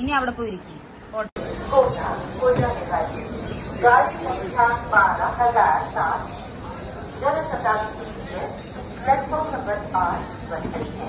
ഇനി അവിടെ പോയിരിക്കും कोटा कोटा निवासी गाड़ी संख्या बारह हजार सात जनशताब्दी एक्सप्रेस प्लेटफॉर्म नंबर आठ बन रही है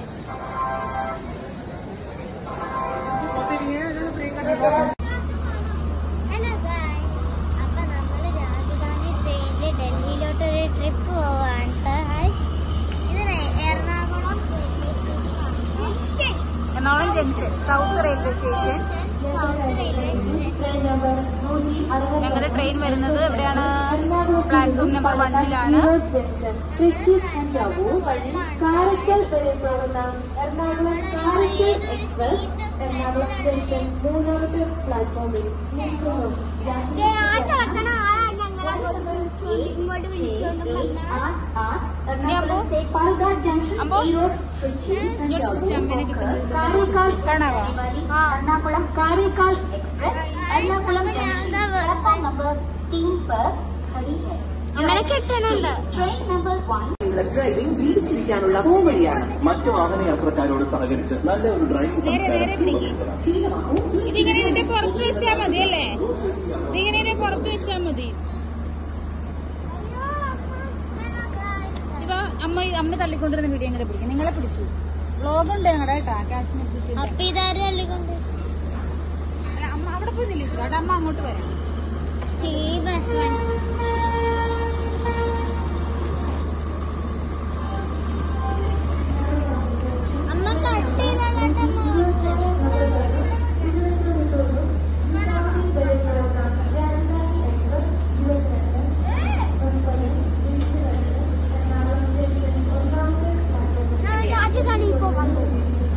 ഹലോ ഗായ്സ് അപ്പൊ നമ്മൾ രാജധാനി ട്രെയിനിൽ ഡൽഹിയിലോട്ടൊരു ട്രിപ്പ് പോവാണ് ഹായ് ഇത് എറണാകുളം റെയിൽവേ സ്റ്റേഷനാണ് Ernakulam junction south railway station south railway station ഞങ്ങളുടെ ട്രെയിൻ വരുന്നത് എവിടെയാണ് പ്ലാറ്റ്ഫോം നമ്പർ വണ്ണിലാണ് ട്രിച്ചി തഞ്ചാവൂർ വഴി കാരക്കൽ വരെ പോകുന്ന എറണാകുളം കാരക്കൽ എക്സ്പ്രസ് എറണാകുളം ജംഗ്ഷൻ മൂന്നാമത്തെ പ്ലാറ്റ്ഫോമിൽ നിൽക്കുന്നു ദേ, ആ കിടക്കണ ആളാ ഞങ്ങളെ അങ്ങോട്ട് വിളിച്ചു ഇങ്ങോട്ട് വിളിച്ചോണ്ട് വന്ന ഇനി അപ്പോ പാലക്കാട് ജംഗ്ഷൻ അപ്പോ ഈറോഡ് ട്രിച്ചി തഞ്ചാവൂർ അമ്മേനെ കിട്ടുന്നത് കാരക്കാൽ കാണാവോ एर्नाकुलम कार्यकाल एक्सप्रेस एर्नाकुलम प्लेटफॉर्म नंबर तीन पर खड़ी है അങ്ങനെ കിട്ടണുണ്ട് ट्रेन नंबर वन ഡ്രൈവിംഗ് ജീവിച്ചിരിക്കാനുള്ള പോംവഴിയാണ് മറ്റു വാഹന യാത്രക്കാരോട് സഹകരിച്ച് നല്ല ഒരു ഡ്രൈവിംഗ് നേരെ, നേരെ പിടിക്ക്. ശീലമാക്കൂ ഇതിങ്ങനെ ഇതിന്റെ പുറത്ത് വെച്ചാ മതി അല്ലേ ഇതിങ്ങനെ ഇതിന്റെ പുറത്ത് വെച്ചാ മതി ഇവ അമ്മ അമ്മ തള്ളിക്കൊണ്ടിരുന്ന വീഡിയോ എങ്ങനെ പിടിക്കും നിങ്ങളെ പിടിച്ചു വ്ലോഗുണ്ട് ഞങ്ങളുടെ കേട്ടാ കാശ്മീർ അപ്പൊ ഇതാര് തള്ളിക്കൊണ്ട് അല്ല അമ്മ അവിടെ പോയി നില്ലിച്ചു അവിടെ അമ്മ അങ്ങോട്ട് വരാം ഈ ബഹളം. അമ്മ കട്ട് ചെയ്താലോട്ട് അമ്മ ഓടിച്ചത്. നാളെ രാജധാനിയിൽ പോകാൻ പോകും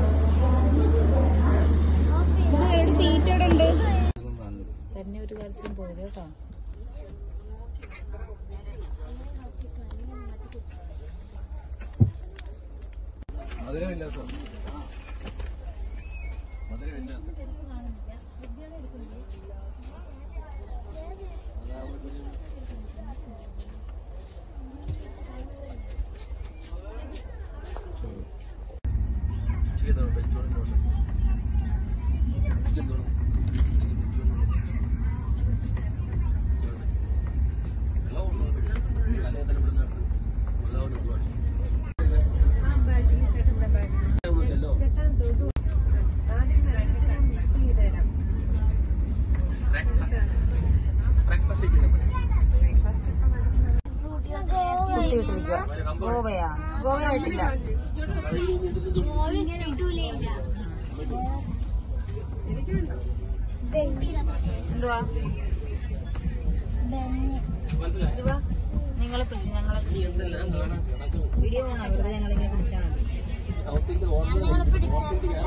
ഒരു സീറ്റ് അവിടെ ഉണ്ട് തന്നെ ഒരു കാര്യത്തിലും പോയത് കേട്ടോ കുത്തിയിട്ടിരിക്കുക ഗോവയാ ഗോവ ആയിട്ടില്ല എന്തുവാ ശിവ നിങ്ങളെ പിടിച്ചു ഞങ്ങളെ വീഡിയോ പോണ വെറുതെ ഞങ്ങളിങ്ങനെ പിടിച്ചാൽ മതി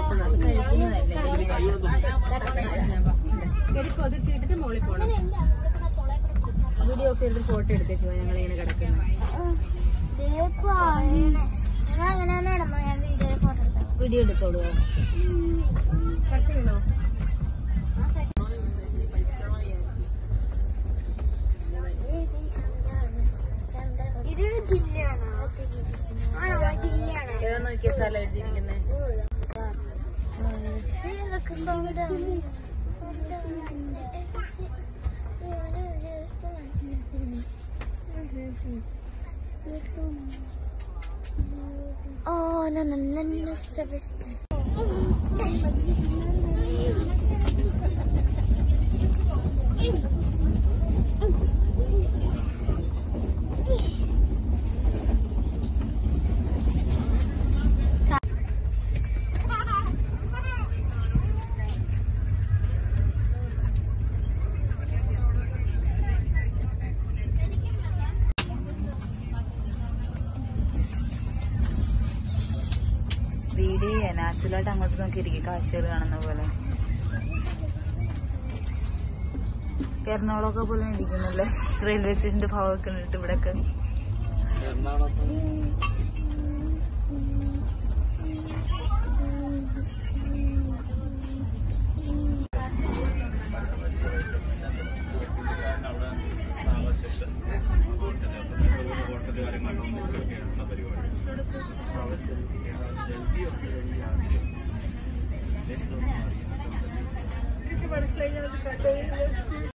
വീഡിയോ ഓഫ് ചെയ്തിട്ട് ഫോട്ടോ എടുത്തേ ശിവ ഞങ്ങളിങ്ങനെ കിടക്കുന്നു നിങ്ങൾ അങ്ങനെയാണ് ഇടുമ്പോ ഞാൻ വീഡിയോ ഫോട്ടോ എടുക്കാം വീഡിയോ എടുത്തോളൂ ഇത് ജില്ലയാണോ ആണോ ജില്ലയാണോ ഏതാ നോക്കിയ സ്ഥലം എഴുതിയിരിക്കുന്നത് Oh, no, no, no, no, service. Video ചെയ്യാൻ നാച്ചുറലായിട്ട് അങ്ങോട്ട് നോക്കിയിരിക്കും കാഴ്ചകൾ കാണുന്ന പോലെ എറണാകുളമൊക്കെ പോലെ ഇരിക്കുന്നല്ലേ റെയിൽവേ സ്റ്റേഷന്റെ ഭാഗമൊക്കെ കണ്ടിട്ട് ഇവിടെയൊക്കെ